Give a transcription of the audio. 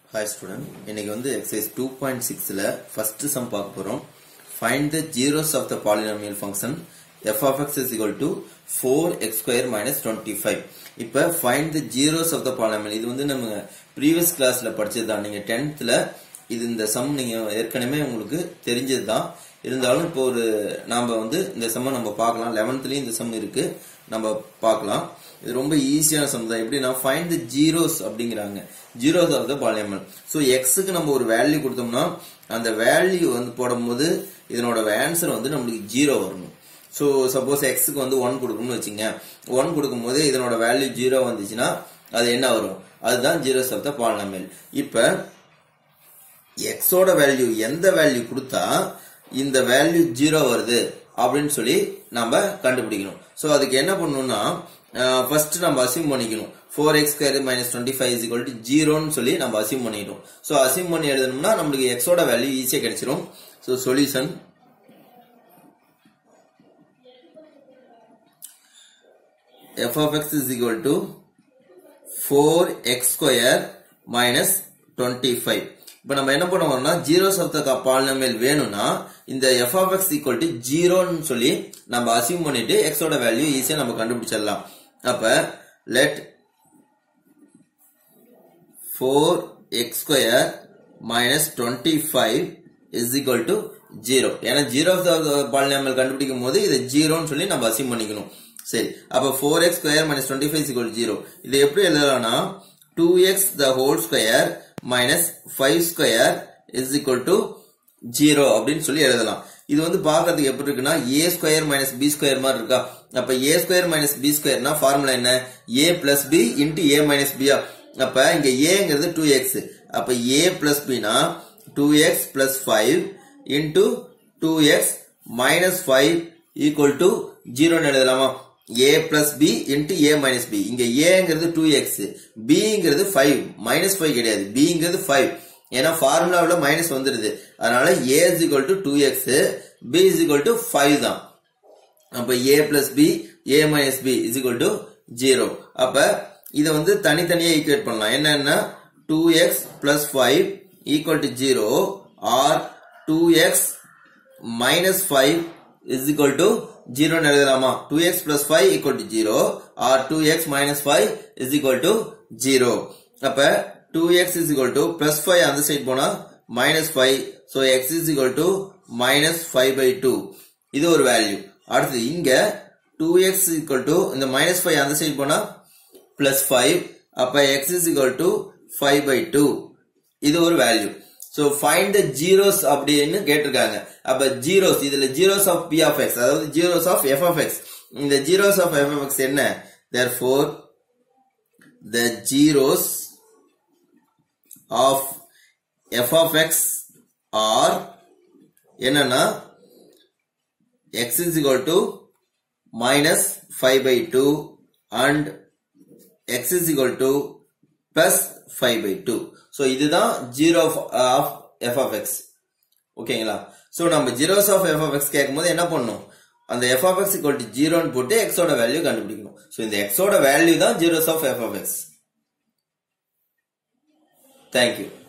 hi student இன்னைக்கு வந்து exercise two point சிக்ஸ்ல ஃபர்ஸ்ட் சம் பார்க்க போறோம் find the zeros of the polynomial function f of x is equal to four x square minus twenty five இப்போ find the zeros of the polynomial இது வந்து நம்ம previous கிளாஸ்ல படிச்சது தான் நீங்க டென்த்ல இது இந்த சம் நீங்க ஏற்கனவே உங்களுக்கு தெரிஞ்சது தான் இருந்தாலும் இப்போ ஒரு நாம வந்து இந்த சம்மை நம்ம பார்க்கலாம் லெவன்த்லயும் இந்த சம் இருக்கு நம்ம பார்க்கலாம் இது ரொம்ப ஈஸியான சம் தான் எப்படின்னா ஃபைண்ட் தி ஜீரோஸ் அப்படிங்கிறாங்க zeros of the polynomial so எக்ஸுக்கு நம்ம ஒரு வேல்யூ கொடுத்தோம்னா அந்த வேல்யூ வந்து போடும்போது இதனோட ஆன்சர் வந்து நம்மளுக்கு ஜீரோ வரணும் ஸோ சப்போஸ் எக்ஸுக்கு வந்து ஒன் கொடுக்கணும்னு வச்சுங்க ஒன் கொடுக்கும்போது இதனோட வேல்யூ ஜீரோ வந்துச்சுன்னா அது என்ன வரும் அதுதான் ஜீரோஸ் ஆஃப் த பாலினாமியல் இப்போ எக்ஸோட வேல்யூ எந்த வேல்யூ கொடுத்தா இந்த வேல்யூ ஜீரோ வருது அப்படின்னு சொல்லி நம்ம கண்டுபிடிக்கணும் ஸோ அதுக்கு என்ன பண்ணணும்னா ஃபர்ஸ்ட் நம்ம அசியூம் பண்ணிக்கணும் four x square minus twenty five is equal to ஜீரோன்னு சொல்லி நம்ம அசியூம் பண்ணிட்டோம் ஸோ அசியூம் பண்ணி எழுதணும்னா நம்மளுக்கு எக்ஸோட வேல்யூ ஈஸியாக கிடைச்சிரும் so solution f of x is equal to four x square minus twenty five இப்போ நம்ம என்ன பண்ணுவோம்னா ஜீரோ சப்த பாலினமேல் வேணும்னா இந்த f of x equal to ஜீரோன்னு சொல்லி நம்ம அசியூம் பண்ணிட்டு எக்ஸோட வேல்யூ ஈஸியாக நம்ம கண்டுபிடிச்சிடலாம் அப்ப let four x square minus twenty five is equal to zero ஏன்னா ஜீரோ பாலினாமல் கண்டுபிடிக்கும் போது இதை ஜீரோன்னு சொல்லி நம்ம அசியூம் பண்ணிக்கணும் சரி அப்ப four x square minus twenty five equal zero இது எப்படி எழுதலாம்னா two x the whole square minus five square is equal to zero அப்படின்னு சொல்லி எழுதலாம் இது வந்து பாக்குறதுக்கு எப்படி இருக்குன்னா A square minus B square மாதிரி இருக்கா அப்ப ஏ ஸ்கொயர் மைனஸ் பி ஸ்கொயர்னா ஃபார்முலா என்ன A plus B into A minus பியா அப்ப இங்க ஏங்கிறது டூ எக்ஸ் அப்ப ஏ பிளஸ் பினா two x plus five into two x minus five equal to ஜீரோன்னு எழுதலாமா A plus B into A minus B இங்க ஏங்கிறது டூ எக்ஸ் பிங்கிறது ஃபைவ் மைனஸ் ஃபைவ் கிடையாது பிங்கிறது ஃபைவ் ஏன்னா ஃபார்முலாவில் மைனஸ் வந்துடுது அதனால A is equal to two x B is equal to five தான் அப்ப A plus B A minus B is equal to zero அப்ப இதை வந்து தனித்தனியா ஈக்குவேட் பண்ணலாம் என்னன்னா two x plus five equal to zero or two x minus five is equal to ஜீரோன்னு எழுதலாமா two x plus five equal to zero or two x minus five is equal to zero அப்ப two x is equal to plus five அந்த side போனா minus five so x is equal to minus five by two இது ஒரு value அடுத்து இங்க two x equal to இந்த minus five அந்த side போனா பிளஸ் ஃபைவ் அப்ப x is equal to five by two இது ஒரு value so find the zeros அப்படின்னு கேட்டிருக்காங்க அப்ப ஜீரோஸ் இதுல zeros of P of x அதாவது zeros of f of x இந்த zeros of f of x என்ன therefore the zeros of f of x are என்னன்னா x is equal to minus five by two and x is equal to plus five by two so இதுதான் zero of f of x ஓகேங்களா so நம்ம zeros of f of x கேட்கும்போது என்ன பண்ணணும் அந்த f of x equal to ஜீரோன்னு போட்டு எக்ஸோட வேல்யூ கண்டுபிடிக்கணும் ஸோ இந்த எக்ஸோட வேல்யூ தான் zeros of f of x thank you